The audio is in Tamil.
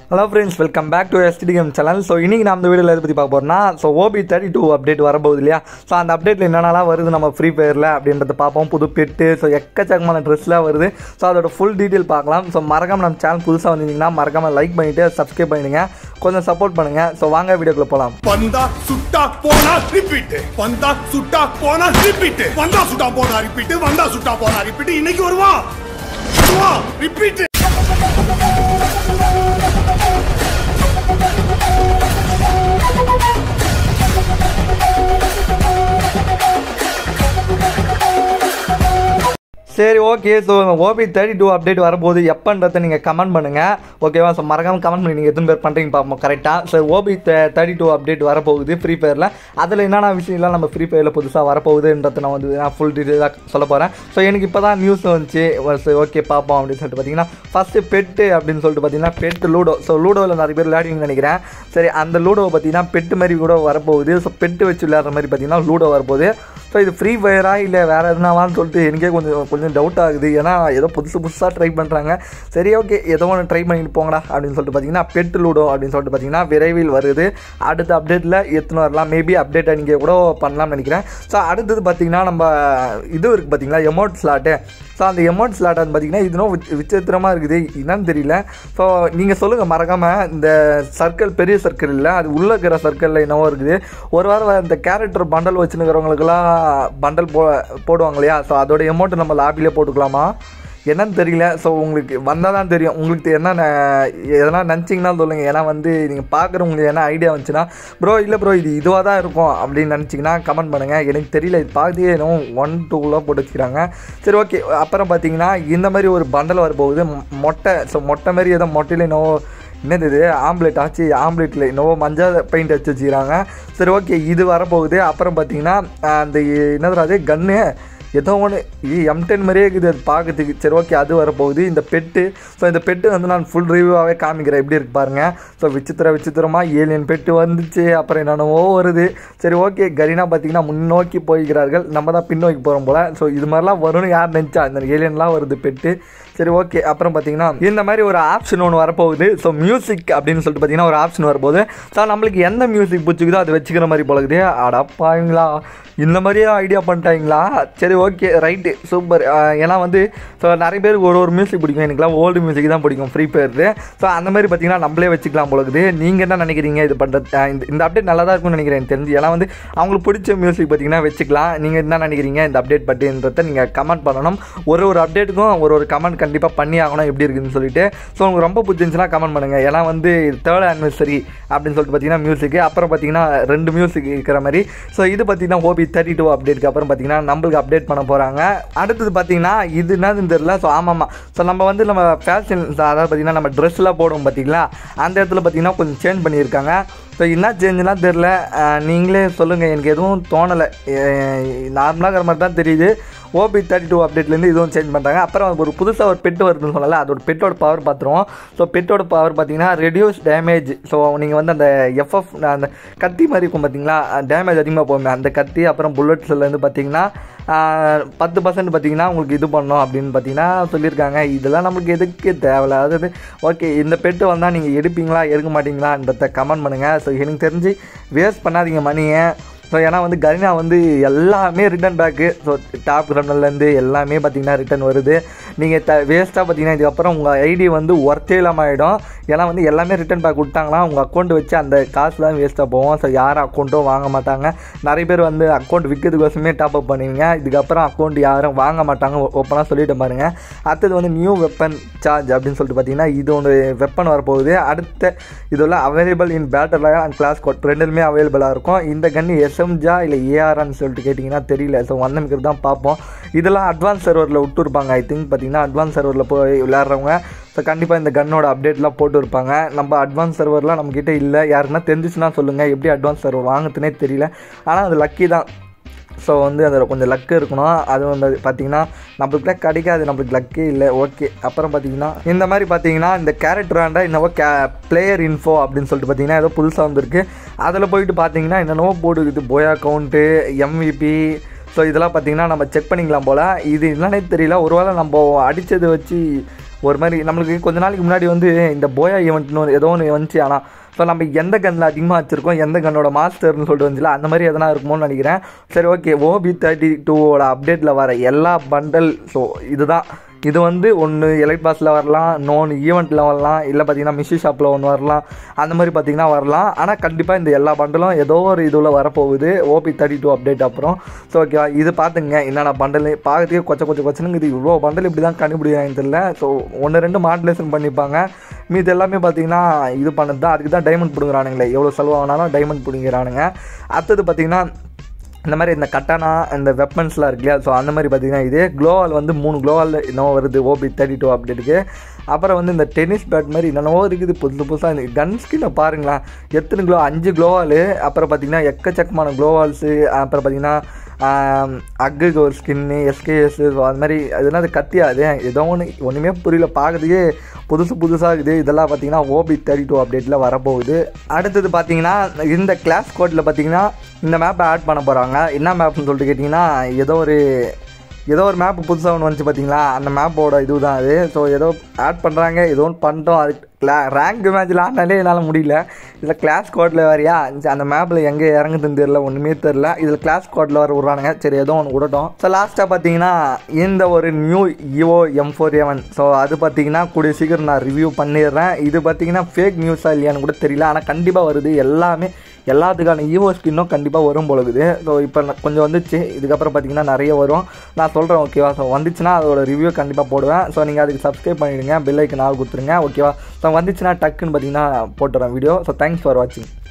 hello friends welcome back to ST game channel so இன்றைக்கி நம்ம இந்த வீடியோவில் எதை பற்றி பார்க்க போகிறோம்னா so OB thirty two update வரப்போகுது இல்லையா ஸோ அந்த அப்டேட்டில் என்னென்னலாம் வருது நம்ம ஃப்ரீ ஃபயரில் அப்படின்றத பார்ப்போம் புது பெட்டு ஸோ எக்கச்சக்கமான ட்ரெஸ்லாம் வருது ஸோ அதோட ஃபுல் டீட்டெயில் பார்க்கலாம் ஸோ மறக்காம நம்ம சேனல் புதுசாக வந்திருந்தீங்கன்னா மறக்காம லைக் பண்ணிவிட்டு சப்ஸ்கிரைப் பண்ணிடுங்க கொஞ்சம் சப்போர்ட் பண்ணுங்கள் ஸோ வாங்க வீடியோக்குள்ளே போகலாம் வந்தா சுட்டா போனா ரிப்பீட் வந்தா சுட்டா போனா ரிப்பீட் வந்தா சுட்டா போனா ரிப்பீட் வந்தா சுட்டா போனா ரிப்பீட் இன்னைக்கு வருவான் வருவான் ரிப்பீட் சரி okay so OB thirty two update வரும்போது எப்பன்றதை நீங்கள் கமெண்ட் பண்ணுங்கள் ஓகேவா ஸோ மறக்காம கமெண்ட் பண்ணி நீங்கள் எத்தனை பேர் பண்ணுறீங்க பார்ப்போம் கரெக்டாக so OB thirty two update வரப்போகுது ஃப்ரீ ஃபயரில் அதில் என்னென்ன விஷயம்லாம் நம்ம ஃப்ரீ ஃபயரில் புதுசாக வரப்போகுதுன்றதை நான் வந்து நான் ஃபுல் டீட்டெயிலாக சொல்ல போகிறேன் ஸோ எனக்கு இப்போ தான் நியூஸ் வந்துச்சு சரி ஓகே பார்ப்போம் அப்படின்னு சொல்லிட்டு பார்த்தீங்கன்னா ஃபஸ்ட்டு பெட்டு அப்படின்னு சொல்லிட்டு பார்த்தீங்கன்னா பெட்டு லூடோ ஸோ லூடோவில் நிறைய பேர் விளையாடுவீங்கன்னு நினைக்கிறேன் சரி அந்த லூடோவை பார்த்தீங்கன்னா பெட்டு மாதிரி கூட வரப்போகுது ஸோ பெட்டு வச்சு விளையாடுற மாதிரி பார்த்தீங்கன்னா லூடோ வரப்போகுது ஸோ இது ஃப்ரீ ஃபயரா இல்லை வேறு எதுனாவான்னு சொல்லிட்டு எனக்கே கொஞ்சம் கொஞ்சம் டவுட் ஆகுது ஏன்னா ஏதோ புதுசு புதுசாக ட்ரை பண்ணுறாங்க சரி ஓகே ஏதோ ஒன்று ட்ரை பண்ணிட்டு போங்கடா அப்படின்னு சொல்லிட்டு பார்த்தீங்கன்னா பெட் லூடோ அப்படின்னு சொல்லிட்டு பார்த்தீங்கன்னா விரைவில் வருது அடுத்த அப்டேட்டில் எத்தனை வரலாம் மேபி அப்டேட்டை நீங்கள் கூட பண்ணலாம்னு நினைக்கிறேன் ஸோ அடுத்தது பார்த்தீங்கன்னா நம்ம இது இருக்குது பார்த்தீங்களா எமௌண்ட் ஸ்லாட்டு ஸோ அந்த எமௌண்ட் ஸ்லாட் வந்து பார்த்தீங்கன்னா இது இன்னும் விச்- விசித்திரமா இருக்குது என்னன்னு தெரியல ஸோ நீங்கள் சொல்லுங்கள் மறக்காமல் இந்த சர்க்கிள் பெரிய சர்க்கிள் இல்லை அது உள்ளே இருக்கிற சர்க்கிளில் என்னவோ இருக்குது ஒரு வாரம் இந்த கேரக்டர் பண்டல் வச்சுருக்கிறவங்களுக்குலாம் பண்டல் போ போடுவாங்க இல்லையா ஸோ அதோட எமௌண்ட் நம்ம லாபிலே போட்டுக்கலாமா என்னன்னு தெரியல ஸோ உங்களுக்கு வந்தால் தான் தெரியும் உங்களுக்கு என்ன ந- எதனா நினச்சிங்கன்னா சொல்லுங்கள் ஏன்னா வந்து நீங்கள் பார்க்குறவங்களுக்கு என்ன ஐடியா வந்துச்சுன்னா ப்ரோ இல்லை ப்ரோ இது இதுவாக தான் இருக்கும் அப்படின்னு நினச்சிங்கன்னா கமெண்ட் பண்ணுங்கள் எனக்கு தெரியல இது பார்த்து என்னவோ ஒன் டூலாம் போட்டு வச்சுக்கிறாங்க சரி ஓகே அப்புறம் பார்த்தீங்கன்னா இந்த மாதிரி ஒரு பண்டல் வரப்போகுது மொ- மொட்டை ஸோ மொட்டை மாதிரி ஏதோ மொட்டையில் என்னவோ என்னது இது ஆம்லெட் ஆச்சு ஆம்லெட்டில் என்னவோ மஞ்சள் பெயிண்ட் வச்சு வச்சுக்கிறாங்க சரி ஓகே இது வரப்போகுது அப்புறம் பார்த்தீங்கன்னா ஆஹ், அந்த என்னது அது கன்று ஏதோ ஒன்று எம் டென் மாதிரியே இருக்குது அது பார்க்கறதுக்கு சரி ஓகே அது வரப்போகுது இந்த பெட்டு ஸோ இந்த பெட்டு வந்து நான் ஃபுல் ரிவ்யூவாகவே காமிக்கிறேன் எப்படி இருக்கு பாருங்க ஸோ விசித்திர விசித்திரமாக ஏலியன் பெட்டு வந்துச்சு அப்புறம் என்னென்னவோ வருது சரி ஓகே கரீனா பார்த்தீங்கன்னா முன்னோக்கி போய்கிறார்கள் நம்ம தான் பின்னோக்கி போகிறோம் போல் ஸோ இது மாதிரிலாம் வரும்னு யார் நினச்சா இந்த ஏலியன்லாம் வருது பெட்டு சரி ஓகே அப்புறம் பார்த்தீங்கன்னா இந்த மாதிரி ஒரு ஆப்ஷன் ஒன்று வரப்போகுது ஸோ மியூசிக் அப்படின்னு சொல்லிட்டு பார்த்தீங்கன்னா ஒரு ஆப்ஷன் வரப்போகுது ஸோ நம்மளுக்கு எந்த மியூசிக் பிடிச்சிக்குதோ அது வச்சுக்கிற மாதிரி போலகுது அடப்பாங்களா இந்த மாதிரியே ஐடியா பண்ணிட்டாங்களா சரி ஓகே ரைட்டு சூப்பர் ஏன்னா வந்து ஸோ நிறைய பேருக்கு ஒரு ஒரு மியூசிக் பிடிக்கும் எனக்குலாம் ஓல்டு மியூசிக் தான் பிடிக்கும் ஃப்ரீ ஃபயர் ஸோ அந்த மாதிரி பார்த்தீங்கன்னா நம்மளே வச்சுக்கலாம் போலகுது நீங்கள் என்ன நினைக்கிறீங்க இது பண்ணுறது இந்த இந்த அப்டேட் நல்லா தான் இருக்கும்னு நினைக்கிறேன் எனக்கு தெரிஞ்சு ஏன்னா வந்து அவங்களுக்கு பிடிச்ச மியூசிக் பார்த்தீங்கன்னா வச்சுக்கலாம் நீங்கள் என்ன நினைக்கிறீங்க இந்த அப்டேட் பற்றின்றத நீங்கள் கமெண்ட் பண்ணணும் ஒரு ஒரு அப்டேட்டுக்கும் ஒரு ஒரு கமெண்ட் கண்டிப்பாக பண்ணி ஆகணும் எப்படி இருக்குதுன்னு சொல்லிட்டு ஸோ உங்களுக்கு ரொம்ப பிடிச்சிருந்துச்சுன்னா கமெண்ட் பண்ணுங்கள் ஏன்னா வந்து தேர்ட் ஆனிவர்சரி அப்படின்னு சொல்லிட்டு பார்த்தீங்கன்னா மியூசிக்கு அப்புறம் பார்த்தீங்கன்னா ரெண்டு மியூசிக் இருக்கிற மாதிரி ஸோ இது பார்த்தீங்கன்னா ஓபி தேர்ட்டி டூ அப்டேட்க்கு அப்புறம் பார்த்தீங்கன்னா நம்மளுக்கு அப்டேட் பண்ண போகிறாங்க அடுத்தது பார்த்தீங்கன்னா இது என்னதுன்னு தெரியல ஸோ ஆமாம்மா ஸோ நம்ம வந்து நம்ம ஃபேஷன் அதாவது பார்த்தீங்கன்னா நம்ம ட்ரெஸ்லாம் போடுவோம் பார்த்தீங்களா அந்த இடத்துல பார்த்தீங்கன்னா கொஞ்சம் சேஞ்ச் பண்ணியிருக்காங்க ஸோ என்ன சேஞ்சுலாம் தெரில நீங்களே சொல்லுங்கள் எனக்கு எதுவும் தோணலை நார்மலாக இருக்கிற மாதிரி தான் தெரியுது ஓபி தேர்ட்டி டூ அப்டேட்லேருந்து இதுவும் சேஞ்ச் பண்ணுறாங்க அப்புறம் ஒரு புதுசாக ஒரு பெட்டு வருதுன்னு சொல்லல அதோட பெட்டோட பவர் பார்த்துருவோம் ஸோ பெட்டோட பவர் பார்த்தீங்கன்னா ரெடியூஸ் டேமேஜ் ஸோ நீங்கள் வந்து அந்த எஃப்எஃப் அந்த கத்தி மாதிரி இருக்கும் பார்த்தீங்களா டேமேஜ் அதிகமாக போகுமே அந்த கத்தி அப்புறம் புல்லட்ஸ்லேருந்து பார்த்தீங்கன்னா ஆஹ், பத்து பர்சன்ட் பார்த்தீங்கன்னா உங்களுக்கு இது பண்ணோம் அப்படின்னு பார்த்தீங்கன்னா சொல்லியிருக்காங்க இதெல்லாம் நமக்கு எதுக்கு தேவையில்ல அதாவது ஓகே இந்த பெட்டு வந்தால் நீங்கள் எடுப்பீங்களா எடுக்க மாட்டீங்களான்றத கமெண்ட் பண்ணுங்கள் ஸோ எனக்கு தெரிஞ்சு வேஸ்ட் பண்ணாதீங்க மணியை ஸோ ஏன்னா வந்து கரினா வந்து எல்லாமே ரிட்டன் பேக்கு ஸோ டாப் கிரனல்லேருந்து எல்லாமே பார்த்தீங்கன்னா ரிட்டன் வருது நீங்கள் த வேஸ்ட்டாக பார்த்தீங்கன்னா இதுக்கப்புறம் உங்கள் ஐடி வந்து ஒர்த்தே இல்லாமல் ஆகிடும் ஏன்னா வந்து எல்லாமே ரிட்டன் பேக் விட்டாங்கன்னா உங்கள் அக்கௌண்ட் வச்சு அந்த காசுலாம் வேஸ்ட்டாக போகும் ஸோ யாரும் அக்கௌண்ட்டும் வாங்க மாட்டாங்க நிறைய பேர் வந்து அக்கௌண்ட் விற்கிறதுக்கோசமே டாப் அப் பண்ணுவீங்க இதுக்கப்புறம் அக்கௌண்ட் யாரும் வாங்க மாட்டாங்க ஓப்பனாக சொல்லிட்டு பாருங்க அடுத்தது வந்து நியூ வெப்பன் சார்ஜ் அப்படின்னு சொல்லிட்டு பார்த்தீங்கன்னா இது ஒன்று வெப்பன் வரப்போகுது அடுத்த இதெல்லாம் அவைலபிள் இன் பேட்டர் அண்ட் கிளாஸ் கோட் ரெண்டுமே அவைலபிளாக இருக்கும் இந்த கன்று எஸ்எம்ஜா இல்லை ஏஆர்ஆன்னு சொல்லிட்டு கேட்டிங்கன்னா தெரியல ஸோ வந்தமிக்கிறது தான் பார்ப்போம் இதெல்லாம் அட்வான்ஸ் சர்வரில் விட்டுருப்பாங்க ஐ திங்க் பார்த்தீங்கன்னா அட்வான்ஸ் சர்வரில் போய் விளையாடுறவங்க ஸோ கண்டிப்பாக இந்த கன்னோட அப்டேட்லாம் போட்டு இருப்பாங்க நம்ம அட்வான்ஸ் சர்வர்லாம் நம்மக்கிட்ட இல்லை யாருக்குன்னா தெரிஞ்சிச்சுன்னா சொல்லுங்கள் எப்படி அட்வான்ஸ் சர்வர் வாங்குதுனே தெரியல ஆனால் அது லக்கி தான் ஸோ வந்து அதில் கொஞ்சம் லக்கு இருக்கணும் அது வந்து பார்த்தீங்கன்னா நம்மளுக்குலாம் கிடைக்காது நம்மளுக்கு லக்கே இல்லை ஓகே அப்புறம் பார்த்தீங்கன்னா இந்த மாதிரி பார்த்தீங்கன்னா இந்த கேரக்டராண்டா என்னவோ கே பிளேயர் இன்ஃபோ அப்படின்னு சொல்லிட்டு பார்த்தீங்கன்னா ஏதோ புதுசாக வந்திருக்கு அதில் போயிட்டு பார்த்தீங்கன்னா என்னென்னவோ போட்டுக்குது போயா அக்கௌண்ட்டு எம்விபி ஸோ இதெல்லாம் பார்த்தீங்கன்னா நம்ம செக் பண்ணிக்கலாம் போல் இது என்னன்னே தெரியல ஒருவேளை நம்ம அடித்ததை வச்சு ஒரு மாதிரி நம்மளுக்கு கொஞ்ச நாளைக்கு முன்னாடி வந்து இந்த போயா ஈவெண்ட்னு ஒரு- ஏதோ ஒன்று வந்துச்சு ஆனால் ஸோ நம்ம எந்த கன்னில் அதிகமாக வச்சுருக்கோம் எந்த கன்னோட மாஸ்டர்னு சொல்லிட்டு வந்துச்சுல அந்த மாதிரி எதனா இருக்குமோன்னு நினைக்கிறேன் சரி ஓகே ஓபி தேர்ட்டி டூவோட அப்டேட்டில் வர எல்லா பண்டல் ஸோ இதுதான் இது வந்து ஒன்று எலைட் பாஸில் வரலாம் இன்னொன்று ஈவெண்ட்டில் வரலாம் இல்லை பார்த்தீங்கன்னா மிஷி ஷாப்பில் ஒன்று வரலாம் அந்த மாதிரி பார்த்தீங்கன்னா வரலாம் ஆனால் கண்டிப்பாக இந்த எல்லா பண்டலும் ஏதோ ஒரு இதுல வரப்போகுது ஓபி தேர்ட்டி டூ அப்டேட் அப்புறம் ஸோ ஓகேவா இது பார்த்துங்க என்னென்ன பண்டல் பார்க்கறதுக்கே கொச்ச கொச்ச கொச்சனுங்க இது இவ்வளோ பண்டல் இப்படி தான் கண்டுபிடிக்கிறாங்கன்னு தெரியல ஸோ ஒன்று ரெண்டு மாடுலேஷன் பண்ணிப்பாங்க மீது எல்லாமே பார்த்தீங்கன்னா இது பண்ணது தான் அதுக்கு தான் டைமண்ட் பிடுங்குறானுங்களே எவ்வளோ செலவானாலும் டைமண்ட் பிடுங்கிறானுங்க அடுத்தது பார்த்தீங்கன்னா இந்த மாதிரி இந்த கட்டானா இந்த வெப்பன்ஸ்லாம் இருக்கு இல்லையா ஸோ அந்த மாதிரி பார்த்தீங்கன்னா இதே க்ளோவால் வந்து மூணு க்ளோவால் இன்னும் வருது ஓபி தேர்ட்டி டூ அப்டேட்டுக்கு அப்புறம் வந்து இந்த டென்னிஸ் பேட் மாதிரி என்னென்னவோ இருக்குது புதுசு புதுசாக இந்த கன் ஸ்கின்னை பாருங்களேன் எத்தனை க்ளோ அஞ்சு க்ளோவால் அப்புறம் பார்த்தீங்கன்னா எக்கச்சக்கமான க்ளோவால்ஸு அப்புறம் பார்த்தீங்கன்னா அக்குக்கு ஒரு ஸ்கின்னு எஸ்கேஎஸ் ஸோ அது மாதிரி அது என்னது கத்தியா அது ஏதோ ஒன்று ஒன்றுமே புரியல பார்க்கறதுக்கே புதுசு புதுசாக இருக்குது இதெல்லாம் பார்த்தீங்கன்னா ஓபி தேர்ட்டி டூ அப்டேட்டில் வரப்போகுது அடுத்தது பார்த்தீங்கன்னா இந்த கிளாஸ் கோட்டில் பார்த்தீங்கன்னா இந்த மேப்பை ஆட் பண்ண போகிறாங்க என்ன மேப்னு சொல்லிட்டு கேட்டிங்கன்னா ஏதோ ஒரு ஏதோ ஒரு மேப் புதுசாக ஒன்று வந்துச்சு பார்த்தீங்களா அந்த மேப்போட இது தான் அது ஸோ ஏதோ ஆட் பண்ணுறாங்க ஏதோ ஒன்று பண்ணிட்டோம் அது கிளா ரேங்க் மேட்ச்சில் ஆடினாலே என்னால் முடியல இதில் கிளாஸ் கோட்டில் வரையா அந்த மேப்பில் எங்கே இறங்குதுன்னு தெரில ஒன்றுமே தெரில இதில் கிளாஸ் கோட்டில் வர விட்றானுங்க சரி ஏதோ ஒன்று விடட்டும் ஸோ லாஸ்ட்டாக பார்த்தீங்கன்னா இந்த ஒரு நியூ இவோ எம் ஃபோர் எவன் ஸோ அது பார்த்தீங்கன்னா கூடிய சீக்கிரம் நான் ரிவ்யூ பண்ணிடுறேன் இது பார்த்தீங்கன்னா ஃபேக் நியூஸாக இல்லையான்னு கூட தெரியல ஆனால் கண்டிப்பாக வருது எல்லாமே எல்லாத்துக்கான ஈவோ ஸ்கின்னும் கண்டிப்பாக வரும் போலகுது ஸோ இப்போ ந- கொஞ்சம் வந்துச்சு இதுக்கப்புறம் பார்த்தீங்கன்னா நிறைய வரும் நான் சொல்கிறேன் ஓகேவா ஸோ வந்துச்சுன்னா அதோட ரிவ்யூ கண்டிப்பாக போடுவேன் ஸோ நீங்கள் அதுக்கு சப்ஸ்கிரைப் பண்ணிவிடுங்க பெல் ஐக்கன் ஆள் கொடுத்துருங்க ஓகேவா ஸோ வந்துச்சுன்னா டக்குன்னு பார்த்தீங்கன்னா போட்டுறேன் வீடியோ ஸோ தேங்க்ஸ் ஃபார் வாட்சிங்